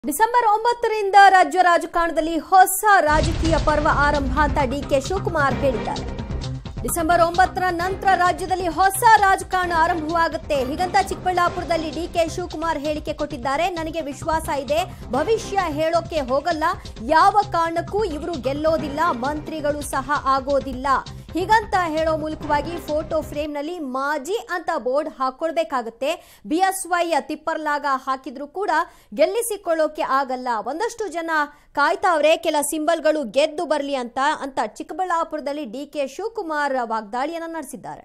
December ಒಂಬತ್ತರಿಂದ ರಾಜ್ಯ ರಾಜಕಾರಣದಲ್ಲಿ ಹೊಸ ರಾಜಕೀಯ ಪರ್ವ ಆರಂಭ ಅಂತ ಡಿಕೆ ಶಿವಕುಮಾರ್ ಹೇಳಿದ್ದಾರೆ ಡಿಸೆಂಬರ್ ಒಂಬತ್ತರ ನಂತರ ರಾಜ್ಯದಲ್ಲಿ ಹೊಸ ರಾಜಕಾರಣ ಆರಂಭವಾಗುತ್ತೆ ಹೀಗಂತ ಚಿಕ್ಕಬಳ್ಳಾಪುರದಲ್ಲಿ ಡಿಕೆ ಶಿವಕುಮಾರ್ ಹೇಳಿಕೆ ಕೊಟ್ಟಿದ್ದಾರೆ ನನಗೆ ವಿಶ್ವಾಸ ಇದೆ ಭವಿಷ್ಯ ಹೇಳೋಕೆ ಹೋಗಲ್ಲ ಯಾವ ಕಾರಣಕ್ಕೂ ಇವರು ಗೆಲ್ಲೋದಿಲ್ಲ ಮಂತ್ರಿಗಳು ಸಹ ಆಗೋದಿಲ್ಲ ಹೀಗಂತ ಹೇಳೋ ಮೂಲಕವಾಗಿ ಫೋಟೋ ಫ್ರೇಮ್ನಲ್ಲಿ ಮಾಜಿ ಅಂತ ಬೋರ್ಡ್ ಹಾಕೊಳ್ಬೇಕಾಗತ್ತೆ ಬಿಎಸ್ವೈ ತಿಪ್ಪರ್ಲಾಗ ಹಾಕಿದ್ರು ಕೂಡ ಗೆಲ್ಲಿಸಿಕೊಳ್ಳೋಕೆ ಆಗಲ್ಲ ಒಂದಷ್ಟು ಜನ ಕಾಯ್ತಾವ್ರೆ ಕೆಲ ಸಿಂಬಲ್ಗಳು ಗೆದ್ದು ಬರಲಿ ಅಂತ ಅಂತ ಚಿಕ್ಕಬಳ್ಳಾಪುರದಲ್ಲಿ ಡಿ ಕೆ ಶಿವಕುಮಾರ್ ವಾಗ್ದಾಳಿಯನ್ನ ನಡೆಸಿದ್ದಾರೆ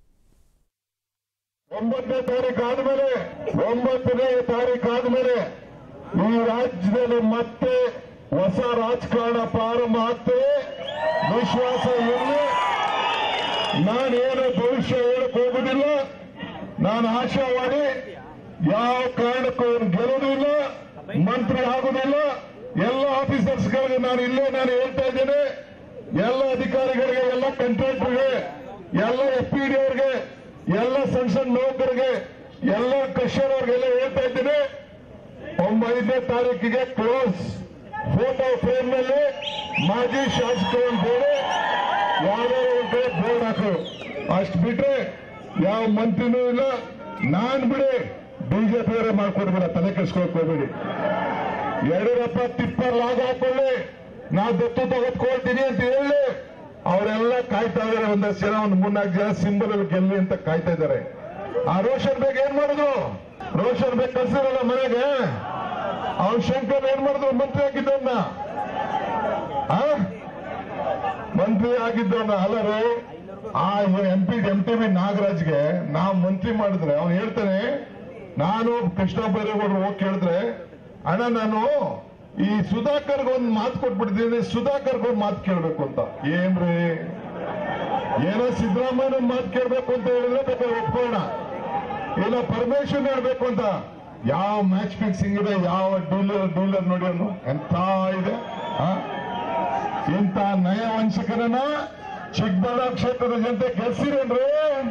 ಒಂಬತ್ತನೇ ತಾರೀಕು ಆದ್ಮೇಲೆ ಒಂಬತ್ತನೇ ತಾರೀಕು ಆದ್ಮೇಲೆ ಈ ರಾಜ್ಯದಲ್ಲಿ ಮತ್ತೆ ಹೊಸ ರಾಜಕಾರಣ ಪ್ರಾರಂಭ ಆಗ್ತದೆ ವಿಶ್ವಾಸ ಇರಲಿ ನಾನೇನು ಭವಿಷ್ಯ ಹೇಳಕ್ ಹೋಗುದಿಲ್ಲ ನಾನು ಆಶಾವಾದಿ ಯಾವ ಕಾರಣಕ್ಕೂ ಅವ್ನು ಗೆಲ್ಲುವುದಿಲ್ಲ ಮಂತ್ರಿ ಆಗುದಿಲ್ಲ ಎಲ್ಲ ಆಫೀಸರ್ಸ್ಗಳಿಗೆ ನಾನು ಇಲ್ಲೇ ನಾನು ಹೇಳ್ತಾ ಇದ್ದೇನೆ ಎಲ್ಲ ಅಧಿಕಾರಿಗಳಿಗೆ ಎಲ್ಲ ಕಾಂಟ್ರಾಕ್ಟರ್ಗೆ ಎಲ್ಲ ಎಫ್ ಪಿ ಡಿ ಅವ್ರಿಗೆ ಎಲ್ಲ ಸಣ್ಣ ಸಣ್ಣ ನೌಕರಿಗೆ ಎಲ್ಲ ಕೃಷಿಯರ್ ಅವ್ರಿಗೆಲ್ಲ ಹೇಳ್ತಾ ಇದ್ದೇನೆ ಒಂಬೈದನೇ ತಾರೀಕಿಗೆ ಕ್ಲೋಸ್ ಫೋಟೋ ಫ್ರೇಮ್ ನಲ್ಲಿ ಮಾಜಿ ಶಾಸಕರು ಅಂತ ಹೇಳಿ ಯಾವ್ದಾದ್ರು ಒಂದ್ ಕಡೆ ಬೋರ್ಡ್ ಹಾಕು ಅಷ್ಟು ಬಿಟ್ರೆ ಯಾವ ಮಂತ್ರಿನೂ ಇಲ್ಲ ನಾನ್ ಬಿಡಿ ಬಿಜೆಪಿ ಅವರೇ ಮಾಡ್ಕೊಡ್ಬೇಡ ತಲೆ ಕೆಡ್ಸ್ಕೊಳಕ್ ಹೋಗ್ಬೇಡಿ ಯಡಿಯೂರಪ್ಪ ಟಿಪ್ಪರ್ ಲಾಗ್ ಹಾಕೊಳ್ಳಿ ನಾ ದತ್ತು ತೆಗೆದುಕೊಳ್ತೀನಿ ಅಂತ ಹೇಳಿ ಅವರೆಲ್ಲ ಕಾಯ್ತಾ ಇದಾರೆ ಒಂದಷ್ಟು ಜನ ಒಂದು ಮೂರ್ನಾಲ್ಕು ಜನ ಸಿಂಬಲ್ ಅಲ್ಲಿ ಗೆಲ್ಲಿ ಅಂತ ಕಾಯ್ತಾ ಇದ್ದಾರೆ ಆ ರೋಷನ್ ಬೇಗ್ ಏನ್ ಮಾಡುದು ರೋಷನ್ ಬೇಗ್ ಕಳ್ಸಿರಲ್ಲ ಮನೆಗೆ ಅವ್ನ್ ಶಂಕರ್ ಏನ್ ಮಾಡಿದ್ರು ಮಂತ್ರಿ ಆಗಿದ್ದವನ್ನ ಆ? ಮಂತ್ರಿ ಆಗಿದ್ದವನ್ನ ಅಲ್ಲರೇ ಆ M P M T B ನಾಗರಾಜ್ಗೆ ನಾವು ಮಂತ್ರಿ ಮಾಡಿದ್ರೆ ಅವ್ನು ಹೇಳ್ತಾನೆ ನಾನು ಕೃಷ್ಣ ಬೈರೇಗೌಡರು ಹೋಗಿ ಕೇಳಿದ್ರೆ ಅಣ್ಣ ನಾನು ಈ ಸುಧಾಕರ್ಗೆ ಒಂದು ಮಾತು ಕೊಟ್ಬಿಟ್ಟಿದ್ದೀನಿ ಸುಧಾಕರ್ಗೆ ಒಂದು ಮಾತು ಕೇಳಬೇಕು ಅಂತ ಏನ್ರಿ ಏನೋ ಸಿದ್ದರಾಮಯ್ಯನ ಮಾತು ಕೇಳಬೇಕು ಅಂತ ಹೇಳಿದ್ರೆ ಬೇಕಾದ್ರೆ ಒಪ್ಕೊಳ್ಳೋಣ ಇಲ್ಲ ಪರ್ಮಿಷನ್ ಹೇಳ್ಬೇಕು ಅಂತ ಯಾವ ಮ್ಯಾಚ್ ಫಿಕ್ಸಿಂಗ್ ಇದೆ ಯಾವ ಡೀಲರ್ ಡೀಲರ್ ನೋಡಿ ಅವನು ಎಂತ ಇದೆ ಆ? ಇಂಥ ನಯ ವಂಚಕರನ್ನ ಚಿಕ್ಕಬಳ್ಳಾಪುರ ಕ್ಷೇತ್ರದ ಜನತೆ ಗೆಲ್ಸಿರೇನ್ರಿ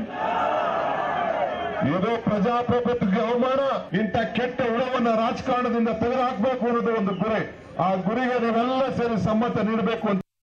ಇದು ಪ್ರಜಾಪ್ರಭುತ್ವಕ್ಕೆ ಅವಮಾನ ಇಂಥ ಕೆಟ್ಟ ಹುಳವನ್ನ ರಾಜಕಾರಣದಿಂದ ತೆಗೆದುಹಾಕ್ಬೇಕು ಅನ್ನೋದು ಒಂದು ಗುರಿ ಆ ಗುರಿಗೆ ನೀವೆಲ್ಲ ಸೇರಿ ಸಮ್ಮತ ನೀಡಬೇಕು ಅಂತ